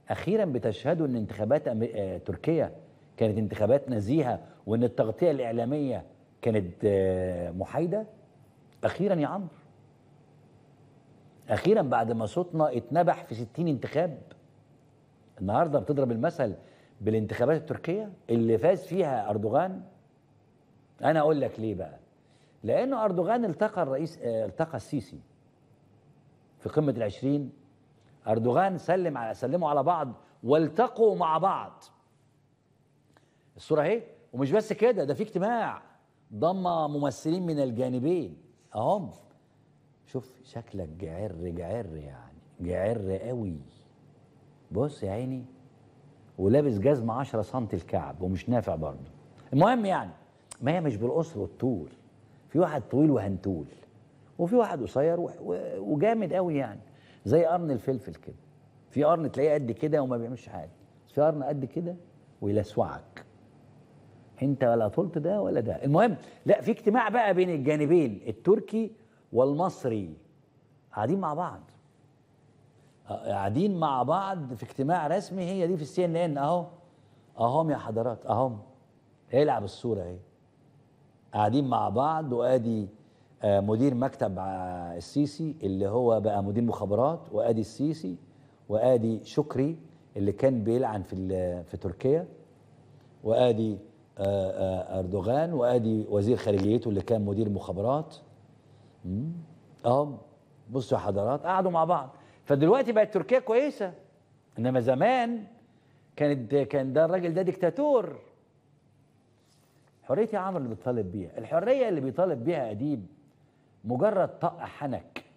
اخيرا بتشهدوا ان انتخابات أمي... آه، تركيا كانت انتخابات نزيهه وان التغطيه الاعلاميه كانت آه، محايده اخيرا يا عمرو اخيرا بعد ما صوتنا اتنبح في 60 انتخاب النهارده بتضرب المثل بالانتخابات التركيه اللي فاز فيها اردوغان انا اقول لك ليه بقى لانه اردوغان التقى الرئيس آه، التقى السيسي في قمه العشرين اردوغان سلم على سلموا على بعض والتقوا مع بعض الصوره اهي ومش بس كده ده في اجتماع ضم ممثلين من الجانبين اهم شوف شكلك جعر جعر يعني جعر قوي بص يا عيني ولابس جزمة 10 سم الكعب ومش نافع برضه المهم يعني ما هي مش بالقصر والطول في واحد طويل وهنتول وفي واحد قصير و- و- وجامد قوي يعني زي قرن الفلفل كده في قرن تلاقيه قد كده وما بيعملش حاجه بس في قرن قد كده ويلسوعك انت ولا طولت ده ولا ده المهم لا في اجتماع بقى بين الجانبين التركي والمصري قاعدين مع بعض آه، قاعدين مع بعض في اجتماع رسمي هي دي في السي ان ان اهو اهم يا حضرات اهم العب الصوره اهي قاعدين مع بعض وادي آه، مدير مكتب آه، السيسي اللي هو بقى مدير مخابرات وادي السيسي وادي شكري اللي كان بيلعن في ال- في تركيا وادي آه، آه، اردوغان وادي وزير خارجيته اللي كان مدير مخابرات مم. اه بصوا يا حضرات قعدوا مع بعض فدلوقتي بقت تركيا كويسه انما زمان كانت كان ده الراجل ده ديكتاتور حريه يا عمرو اللي بيطالب بيها الحريه اللي بيطالب بيها اديب مجرد طق حنك